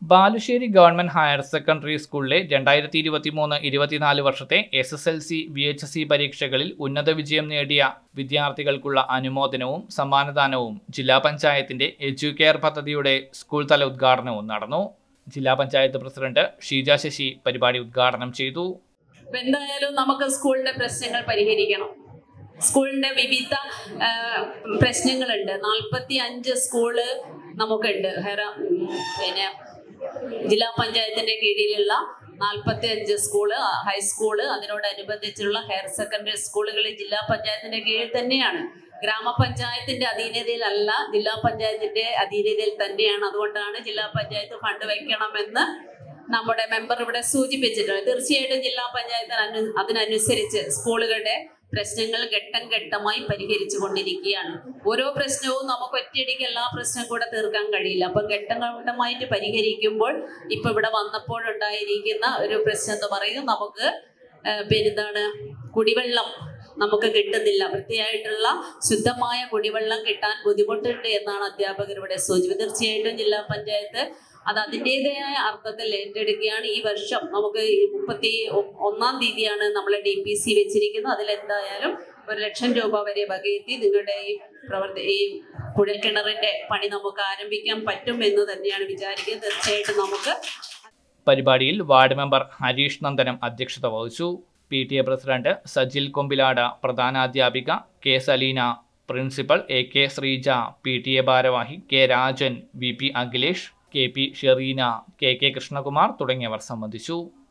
Balussery government higher secondary സ്കൂളിലെ രണ്ടായിരത്തി ഇരുപത്തി മൂന്ന് ഇരുപത്തിനാല് വർഷത്തെ S S L C V H S C പരീക്ഷകളിൽ ഉന്നത വിജയം നേടിയ വിദ്യാർത്ഥികൾക്കുള്ള അനുമോദനവും സമ്മാനദാനവും ജില്ലാ പഞ്ചായത്തിന്റെ എഡ്യൂക്കെയർ പദ്ധതിയുടെ സ്കൂൾ തല ഉദ്ഘാടനവും നടന്നു ജില്ലാ പഞ്ചായത്ത് പ്രസിഡന്റ് ഷീജ ശശി പരിപാടി ഉദ്ഘാടനം ചെയ്തു അപ്പൊ എന്തായാലും നമുക്ക് സ്കൂളിന്റെ പ്രശ്നങ്ങൾ പരിഹരിക്കണം സ്കൂളിന്റെ വിവിധ ആ, പ്രശ്നങ്ങളുണ്ട് നാൽപ്പത്തി അഞ്ച് സ്കൂള് നമുക്കുണ്ട് ഹെറ ഉം, പിന്നെ ജില്ലാ പഞ്ചായത്തിന്റെ കീഴിലുള്ള നാൽപ്പത്തി അഞ്ച് സ്കൂള് ഹൈസ്കൂള് അതിനോടനുബന്ധിച്ചുള്ള ഹയർ സെക്കൻഡറി സ്കൂളുകൾ ജില്ലാ പഞ്ചായത്തിന്റെ കീഴിൽ തന്നെയാണ് ഗ്രാമപഞ്ചായത്തിന്റെ അധീനതയിലല്ല ജില്ലാ പഞ്ചായത്തിന്റെ അധീനതയിൽ തന്നെയാണ് അതുകൊണ്ടാണ് ജില്ലാ പഞ്ചായത്ത് ഫണ്ട് വെക്കണമെന്ന് നമ്മുടെ മെമ്പർ ഇവിടെ സൂചിപ്പിച്ചിട്ടുണ്ട് തീർച്ചയായിട്ടും ജില്ലാ പഞ്ചായത്തിന് അനു അതിനനുസരിച്ച് സ്കൂളുകളുടെ പ്രശ്നങ്ങൾ ഘട്ടം ഘട്ടമായി പരിഹരിച്ചു കൊണ്ടിരിക്കുകയാണ് ഓരോ പ്രശ്നവും നമുക്ക് ഒറ്റയടിക്ക് എല്ലാ പ്രശ്നവും കൂടെ തീർക്കാൻ കഴിയില്ല അപ്പം ഘട്ടം ഘട്ടമായിട്ട് പരിഹരിക്കുമ്പോൾ ഇപ്പൊ ഇവിടെ വന്നപ്പോഴുണ്ടായിരിക്കുന്ന ഒരു പ്രശ്നം എന്ന് പറയുന്നത് നമുക്ക് ആ, പിന്നെ എന്താണ് കുടിവെള്ളം നമുക്ക് കിട്ടുന്നില്ല വൃത്തിയായിട്ടുള്ള ശുദ്ധമായ കുടിവെള്ളം കിട്ടാൻ ബുദ്ധിമുട്ടുണ്ട് എന്നാണ് അധ്യാപകർ ഇവിടെ സൂചിപ്പിച്ചത് തീർച്ചയായിട്ടും ജില്ലാ പഞ്ചായത്ത് അത് അതിൻ്റെതായ അർത്ഥത്തിൽ ഏറ്റെടുക്കുകയാണ് ഈ വർഷം നമുക്ക് ഈ മുപ്പത്തി ഒ- ഒന്നാം തീയതിയാണ് നമ്മൾ ഡി പി സി വെച്ചിരിക്കുന്നത് അതിലെന്തായാലും ഒരു ലക്ഷം രൂപ വരെ വകയെത്തി നിങ്ങളുടെ ഈ പ്രവർത്തി ഈ കുഴൽക്കിണറിന്റെ പണി നമുക്ക് ആരംഭിക്കാൻ പറ്റും എന്ന് തന്നെയാണ് വിചാരിക്കുന്നത് തീർച്ചയായിട്ടും നമുക്ക് പരിപാടിയിൽ വാർഡ് മെമ്പർ ഹരീഷ് നന്ദനം അധ്യക്ഷത വഹിച്ചു P T A president Sajil Kombilada പ്രധാനാധ്യാപിക K Saleena principal A K Sreeja P T A ഭാരവാഹി K Rajan V P Akhilesh K P Shereena K K Krishnakumar തുടങ്ങിയവർ സംബന്ധിച്ചു